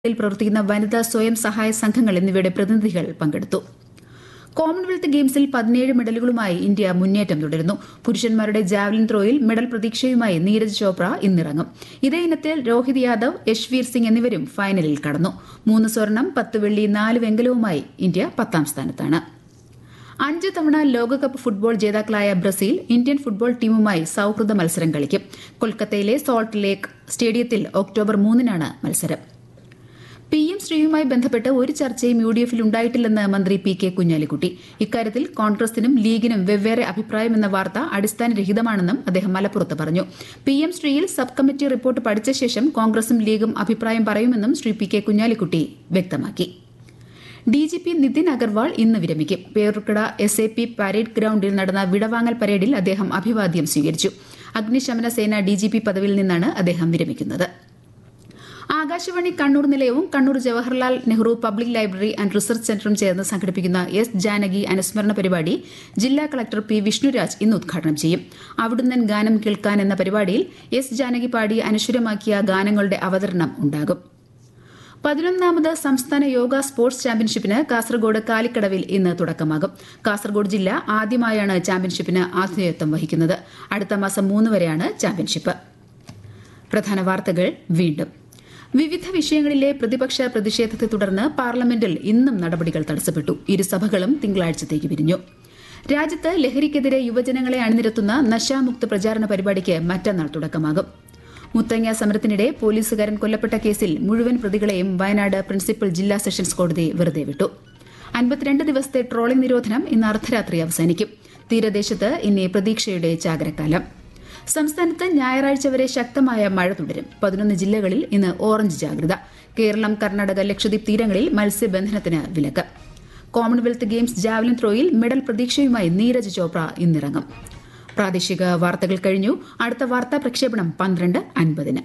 ിൽ പ്രവർത്തിക്കുന്ന വനിതാ സ്വയം സഹായ സംഘങ്ങൾ എന്നിവയുടെ പ്രതിനിധികൾ പങ്കെടുത്തു കോമൺവെൽത്ത് ഗെയിംസിൽ പതിനേഴ് മെഡലുകളുമായി ഇന്ത്യ മുന്നേറ്റം തുടരുന്നു പുരുഷന്മാരുടെ ജാവലിൻ ത്രോയിൽ മെഡൽ പ്രതീക്ഷയുമായി നീരജ് ചോപ്ര ഇന്നിറങ്ങും ഇതേ ഇനത്തിൽ രോഹിത് യാദവ് യശ്വീർ സിംഗ് എന്നിവരും ഫൈനലിൽ കടന്നു മൂന്ന് സ്വർണം പത്ത് വെള്ളി നാല് വെങ്കലവുമായി ഇന്ത്യ പത്താം സ്ഥാനത്താണ് അഞ്ച് തവണ ലോകകപ്പ് ഫുട്ബോൾ ജേതാക്കളായ ബ്രസീൽ ഇന്ത്യൻ ഫുട്ബോൾ ടീമുമായി സൌഹൃദ മത്സരം കളിക്കും കൊൽക്കത്തയിലെ സോൾട്ട് ലേക്ക് സ്റ്റേഡിയത്തിൽ ഒക്ടോബർ മൂന്നിനാണ് മത്സരം പി എം ശ്രീയുമായി ബന്ധപ്പെട്ട് ഒരു ചർച്ചയും യു ഡി എഫിൽ ഉണ്ടായിട്ടില്ലെന്ന് മന്ത്രി പി കെ കുഞ്ഞാലിക്കുട്ടി ഇക്കാര്യത്തിൽ കോൺഗ്രസിനും ലീഗിനും വെവ്വേറെ അഭിപ്രായമെന്ന വാർത്ത അടിസ്ഥാനരഹിതമാണെന്നും അദ്ദേഹം മലപ്പുറത്ത് പറഞ്ഞു പി എം ശ്രീയിൽ സബ് കമ്മിറ്റി റിപ്പോർട്ട് പഠിച്ച ശേഷം കോൺഗ്രസും ലീഗും അഭിപ്രായം പറയുമെന്നും ശ്രീ പി കെ കുഞ്ഞാലിക്കുട്ടി വ്യക്തമാക്കി D G P Nitin Agarwal ഇന്ന് വിരമിക്കും പേരുക്കട എസ് എ പി പരേഡ് ഗ്രൌണ്ടിൽ നടന്ന വിടവാങ്ങൽ പരേഡിൽ അദ്ദേഹം അഭിവാദ്യം സ്വീകരിച്ചു അഗ്നിശമന സേന ഡി ജി പി പദവിയിൽ നിന്നാണ് അദ്ദേഹം വിരമിക്കുന്നത് ആകാശവാണി കണ്ണൂർ നിലയവും Kannur Jawaharlal Nehru public library and research സെന്ററും ചേർന്ന് സംഘടിപ്പിക്കുന്ന എസ് ജാനകി അനുസ്മരണ പരിപാടി ജില്ലാ കളക്ടർ പി വിഷ്ണുരാജ് ഇന്ന് ഉദ്ഘാടനം ചെയ്യും അവിടുന്ന് ഗാനം കേൾക്കാൻ എന്ന പരിപാടിയിൽ എസ് ജാനകി പാടി അനശ്വരമാക്കിയ ഗാനങ്ങളുടെ അവതരണം ഉണ്ടാകും പതിനൊന്നാമത് സംസ്ഥാന യോഗ സ്പോർട്സ് ചാമ്പ്യൻഷിപ്പിന് കാസർഗോഡ് കാലിക്കടവിൽ ഇന്ന് തുടക്കമാകും കാസർഗോഡ് ജില്ല ആദ്യമായാണ് ചാമ്പ്യൻഷിപ്പിന് ആതിഥേയത്വം വഹിക്കുന്നത് അടുത്ത മാസം മൂന്ന് വരെയാണ് ചാമ്പ്യൻഷിപ്പ് പ്രധാന വാർത്തകൾ വീണ്ടും വിവിധ വിഷയങ്ങളിലെ പ്രതിപക്ഷ പ്രതിഷേധത്തെ തുടർന്ന് പാർലമെന്റിൽ ഇന്നും നടപടികൾ തടസ്സപ്പെട്ടു ഇരുസഭകളും തിങ്കളാഴ്ചത്തേക്ക് പിരിഞ്ഞു രാജ്യത്ത് ലഹരിക്കെതിരെ യുവജനങ്ങളെ അണിനിരത്തുന്ന നശാമുക്ത പ്രചാരണ പരിപാടിക്ക് മറ്റന്നാൾ തുടക്കമാകും മുത്തങ്ങ സമരത്തിനിടെ പോലീസുകാരൻ കൊല്ലപ്പെട്ട കേസിൽ മുഴുവൻ പ്രതികളെയും വയനാട് പ്രിൻസിപ്പൽ ജില്ലാ സെഷൻസ് കോടതി വെറുതെ വിട്ടു അൻപത്തിരണ്ട് ദിവസത്തെ ട്രോളിംഗ് നിരോധനം ഇന്ന് അർദ്ധരാത്രി അവസാനിക്കും തീരദേശത്ത് ഇനി പ്രതീക്ഷയുടെ ചാകരക്കാലം സംസ്ഥാനത്ത് ഞായറാഴ്ച വരെ ശക്തമായ മഴ തുടരും പതിനൊന്ന് ജില്ലകളിൽ ഇന്ന് ഓറഞ്ച് ജാഗ്രത കേരളം കർണാടക ലക്ഷദ്വീപ് തീരങ്ങളിൽ മത്സ്യബന്ധനത്തിന് വിലക്ക് കോമൺവെൽത്ത് ഗെയിംസ് ജാവലിൻ ത്രോയിൽ മെഡൽ പ്രതീക്ഷയുമായി നീരജ് ചോപ്ര ഇന്നിറങ്ങും പ്രാദേശിക വാർത്തകൾ കഴിഞ്ഞു അടുത്ത വാർത്താ പ്രക്ഷേപണം പന്ത്രണ്ട് അൻപതിന്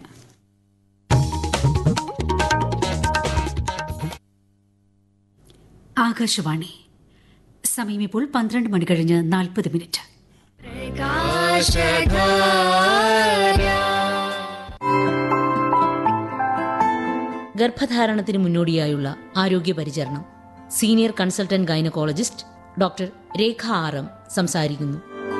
ആകാശവാണി സമയം ഇപ്പോൾ പന്ത്രണ്ട് മണി കഴിഞ്ഞ് നാൽപ്പത് മിനിറ്റ് ഗർഭധാരണത്തിന് മുന്നോടിയായുള്ള ആരോഗ്യ പരിചരണം senior consultant gynaecologist doctor Rekha R M സംസാരിക്കുന്നു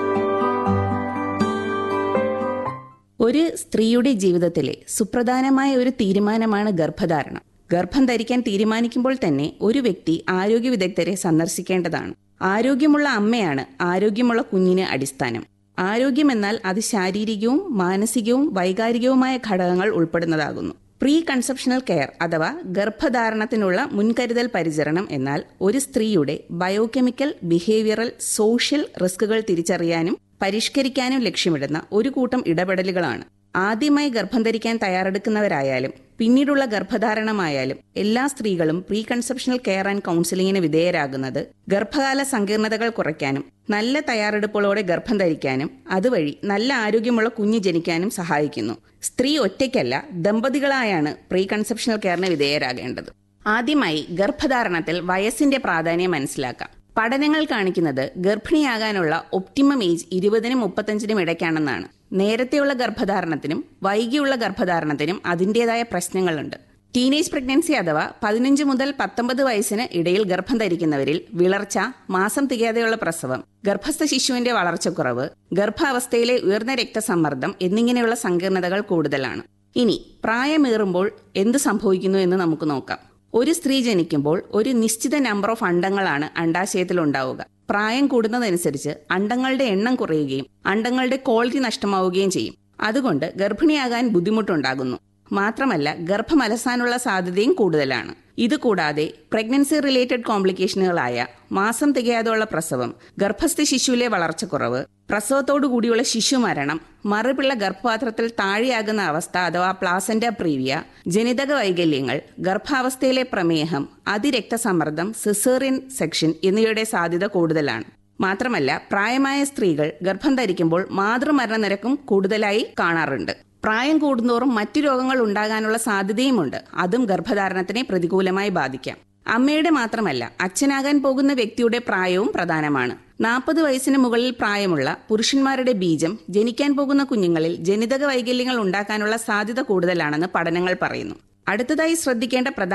ഒരു സ്ത്രീയുടെ ജീവിതത്തിലെ സുപ്രധാനമായ ഒരു തീരുമാനമാണ് ഗർഭധാരണം ഗർഭം ധരിക്കാൻ തീരുമാനിക്കുമ്പോൾ തന്നെ ഒരു വ്യക്തി ആരോഗ്യ വിദഗ്ധരെ സന്ദർശിക്കേണ്ടതാണ് ആരോഗ്യമുള്ള അമ്മയാണ് ആരോഗ്യമുള്ള കുഞ്ഞിന് അടിസ്ഥാനം ആരോഗ്യമെന്നാൽ അത് ശാരീരികവും മാനസികവും വൈകാരികവുമായ ഘടകങ്ങൾ ഉൾപ്പെടുന്നതാകുന്നു പ്രീ കൺസെപ്ഷണൽ കെയർ അഥവാ ഗർഭധാരണത്തിനുള്ള മുൻകരുതൽ പരിചരണം എന്നാൽ ഒരു സ്ത്രീയുടെ ബയോകെമിക്കൽ ബിഹേവിയറൽ സോഷ്യൽ റിസ്കുകൾ തിരിച്ചറിയാനും പരിഷ്കരിക്കാനും ലക്ഷ്യമിടുന്ന ഒരു കൂട്ടം ഇടപെടലുകളാണ് ആദ്യമായി ഗർഭം ധരിക്കാൻ തയ്യാറെടുക്കുന്നവരായാലും പിന്നീടുള്ള ഗർഭധാരണമായാലും എല്ലാ സ്ത്രീകളും പ്രീ കൺസെപ്ഷണൽ കെയർ ആൻഡ് കൌൺസിലിംഗിന് വിധേയരാകുന്നത് ഗർഭകാല സങ്കീർണതകൾ കുറയ്ക്കാനും നല്ല തയ്യാറെടുപ്പുകളോടെ ഗർഭം ധരിക്കാനും അതുവഴി നല്ല ആരോഗ്യമുള്ള കുഞ്ഞ് ജനിക്കാനും സഹായിക്കുന്നു സ്ത്രീ ഒറ്റയ്ക്കല്ല ദമ്പതികളായാണ് പ്രീ കൺസെപ്ഷണൽ കെയറിന് വിധേയരാകേണ്ടത് ആദ്യമായി ഗർഭധാരണത്തിൽ വയസ്സിന്റെ പ്രാധാന്യം മനസ്സിലാക്കാം പഠനങ്ങൾ കാണിക്കുന്നത് ഗർഭിണിയാകാനുള്ള ഒപ്റ്റിമം ഏജ് ഇരുപതിനും മുപ്പത്തഞ്ചിനും ഇടയ്ക്കാണെന്നാണ് നേരത്തെയുള്ള ഗർഭധാരണത്തിനും വൈകിയുള്ള ഗർഭധാരണത്തിനും അതിൻ്റെതായ പ്രശ്നങ്ങളുണ്ട് ടീനേജ് പ്രഗ്നൻസി അഥവാ പതിനഞ്ച് മുതൽ പത്തൊമ്പത് വയസ്സിന് ഇടയിൽ ഗർഭം ധരിക്കുന്നവരിൽ വിളർച്ച മാസം തികയാതെയുള്ള പ്രസവം ഗർഭസ്ഥ ശിശുവിന്റെ വളർച്ചക്കുറവ് ഗർഭാവസ്ഥയിലെ ഉയർന്ന രക്തസമ്മർദ്ദം എന്നിങ്ങനെയുള്ള സങ്കീർണതകൾ കൂടുതലാണ് ഇനി പ്രായമേറുമ്പോൾ എന്ത് സംഭവിക്കുന്നു എന്ന് നമുക്ക് നോക്കാം ഒരു സ്ത്രീ ജനിക്കുമ്പോൾ ഒരു നിശ്ചിത നമ്പർ ഓഫ് അണ്ടങ്ങളാണ് അണ്ടാശയത്തിൽ ഉണ്ടാവുക പ്രായം കൂടുന്നതനുസരിച്ച് അണ്ടങ്ങളുടെ എണ്ണം കുറയുകയും അണ്ടങ്ങളുടെ ക്വാളിറ്റി നഷ്ടമാവുകയും ചെയ്യും അതുകൊണ്ട് ഗർഭിണിയാകാൻ ബുദ്ധിമുട്ടുണ്ടാകുന്നു മാത്രമല്ല ഗർഭം അലസാനുള്ള സാധ്യതയും കൂടുതലാണ് ഇതുകൂടാതെ പ്രഗ്നൻസി റിലേറ്റഡ് കോംപ്ലിക്കേഷനുകളായ മാസം തികയാതെയുള്ള പ്രസവം ഗർഭസ്ഥ ശിശുവിലെ വളർച്ചക്കുറവ് പ്രസവത്തോടു കൂടിയുള്ള ശിശുമരണം മറുപിള്ള ഗർഭപാത്രത്തിൽ താഴെയാകുന്ന അവസ്ഥ അഥവാ പ്ലാസന്റ പ്രീവിയ ജനിതക വൈകല്യങ്ങൾ ഗർഭാവസ്ഥയിലെ പ്രമേഹം അതിരക്തസമ്മർദ്ദം സിസേറിയൻ സെക്ഷൻ എന്നിവയുടെ സാധ്യത കൂടുതലാണ് മാത്രമല്ല പ്രായമായ സ്ത്രീകൾ ഗർഭം ധരിക്കുമ്പോൾ മാതൃമരണ നിരക്കും കൂടുതലായി കാണാറുണ്ട് പ്രായം കൂടുന്തോറും മറ്റു രോഗങ്ങൾ ഉണ്ടാകാനുള്ള സാധ്യതയുമുണ്ട് അതും ഗർഭധാരണത്തിനെ പ്രതികൂലമായി ബാധിക്കാം അമ്മയുടെ മാത്രമല്ല അച്ഛനാകാൻ പോകുന്ന വ്യക്തിയുടെ പ്രായവും പ്രധാനമാണ് നാൽപ്പത് വയസ്സിന് മുകളിൽ പ്രായമുള്ള പുരുഷന്മാരുടെ ബീജം ജനിക്കാൻ പോകുന്ന കുഞ്ഞുങ്ങളിൽ ജനിതക വൈകല്യങ്ങൾ ഉണ്ടാക്കാനുള്ള സാധ്യത കൂടുതലാണെന്ന് പഠനങ്ങൾ പറയുന്നു അടുത്തതായി ശ്രദ്ധിക്കേണ്ട പ്രധാന